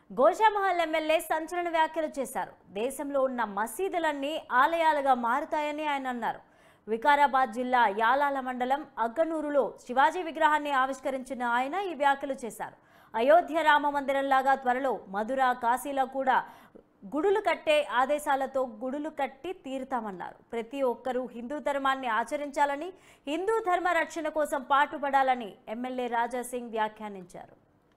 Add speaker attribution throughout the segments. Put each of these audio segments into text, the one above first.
Speaker 1: Goshamahal MLA సంచలన వ్యాఖ్యలు చేశారు దేశంలో ఉన్న మసీదులన్నీ ఆలయాలుగా మారుతాయని ఆయన అన్నారు వికారాబాద్ జిల్లా యాలాల మండలం అగ్గనూరులో శివాజీ విగ్రహాన్ని ఆవిష్కరించిన ఆయన ఈ వ్యాఖ్యలు చేశారు అయోధ్య రామ మందిరంలాగా త్వరలో మధుర కాశీలో కూడా గుడులు కట్టే ఆదేశాలతో గుడులు కట్టి తీరుతామన్నారు ప్రతి ఒక్కరూ హిందూ ధర్మాన్ని ఆచరించాలని హిందూ ధర్మ రక్షణ కోసం పాటుపడాలని ఎమ్మెల్యే రాజా సింగ్ వ్యాఖ్యానించారు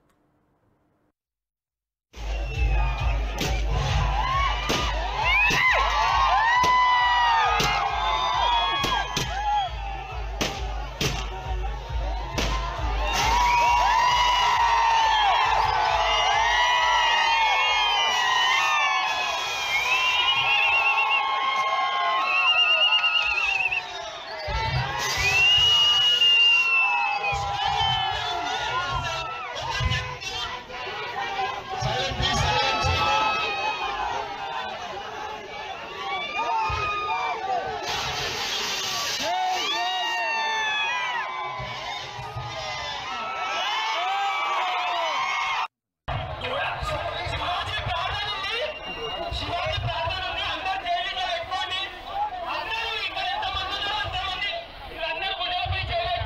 Speaker 2: శివాజీ ప్రార్థన ఉంది శివాజీ ప్రార్థన ఉంది అందరు చేయడంలో ఎక్కువండి అందరూ ఇక్కడ ఎంతమంది ఉన్నారో అంతమంది మీరందరూ గొడవపై చేయలేదు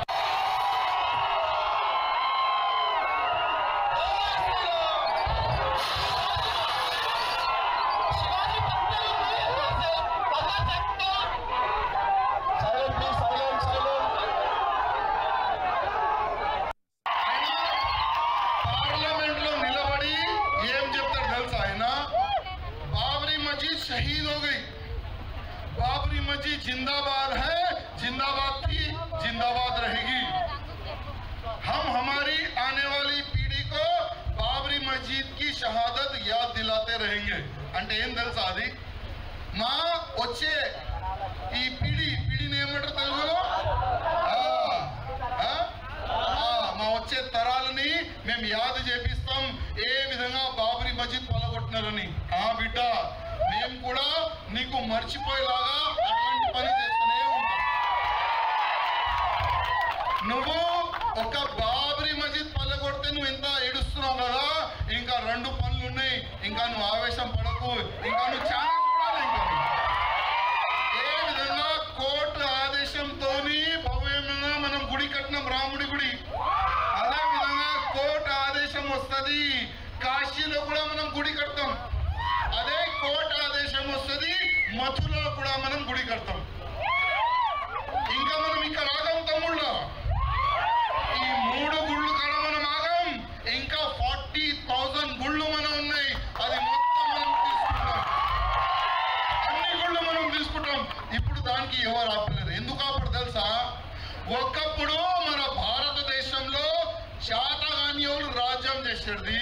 Speaker 2: శివాజీ భక్తులు silent please silent silent
Speaker 3: parliament లో నిలబడి ఏం చెప్తాడు తెలుసా ఆయన బాబరీ మస్జిద్ షహీద్ हो गई बाबरी मस्जिद जिंदाबाद है जिंदाबाद थी जिंदाबाद रहेगी हम हमारी आने वाली पीढ़ी को बाबरी मस्जिद की शहादत याद दिलाते रहेंगे అంటే ఏం తెలుసా అది మా వచ్చే ఈ పీడి పీడిని ఏమంటారు తెలుగులో ఆ, ఆ? ఆ, మా వచ్చే తరాలని మేము యాద చేపిస్తాం ఏ విధంగా బాబరీ మస్జిద్ పొలగొట్టినారని ఆ బిడ్డ మేము కూడా నీకు మర్చిపోయేలాగా అట్లాంటి పని చేస్తూనే ఉంటాం నువ్వు ఒక బాబరీ మస్జిద్ పల్లె నువ్వు ఎంత ఏడుస్తున్నావు కదా ఇంకా రెండు పనులు ఉన్నాయి ఇంకా నువ్వు ఆవేశం పడకు ఇంకా నువ్వు చాలా చూడాలి ఇంకా నువ్వు. ఏ విధంగా కోర్టు ఆదేశంతో భవ్యంగా మనం గుడి కట్టినాం రాముడి గుడి అదే విధంగా కోర్టు ఆదేశం వస్తది కాశీలో కూడా మనం గుడి కడతాం అదే కోర్టు ఆదేశం వస్తది మథులో కూడా మనం గుడి కడతాం ఇంకా మనం ఇక్కడ ఆగం తమ్ముళ్ళ ఈ మూడు గుళ్ళు కాడ మనం ఆగం ఇంకా ఫార్టీ థౌజండ్ గుళ్ళు మనం ఉన్నాయి అది మొత్తం మనం తీసుకుంటాం అన్ని గుళ్ళు మనం తీసుకుంటాం ఇప్పుడు దానికి ఎవరు ఆపలేరు ఎందుకు ఆపడు తెలుసా ఒకప్పుడు మన భారతదేశంలో శాతగాన్యులు రాజ్యం చేసేది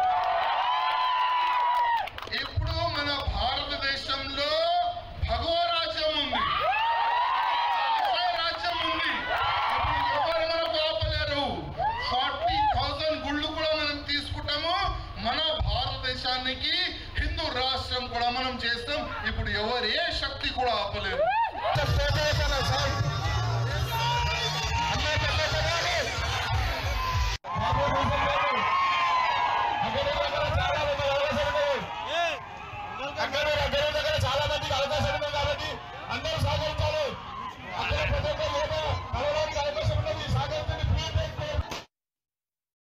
Speaker 3: ఇప్పుడు మన భారతదేశంలో భగవ రాజ్యం ఉంది కాషాయ రాజ్యం ఉంది ఇప్పుడు ఎవరు మనకు ఆపలేరు ఫార్టీ థౌజండ్ గుళ్ళు కూడా మనం తీసుకుంటాము మన భారతదేశానికి హిందూ రాష్ట్రం కూడా మనం చేస్తాం ఇప్పుడు ఎవరు ఏ శక్తి కూడా ఆపలేరు
Speaker 2: స్టేట్ సార్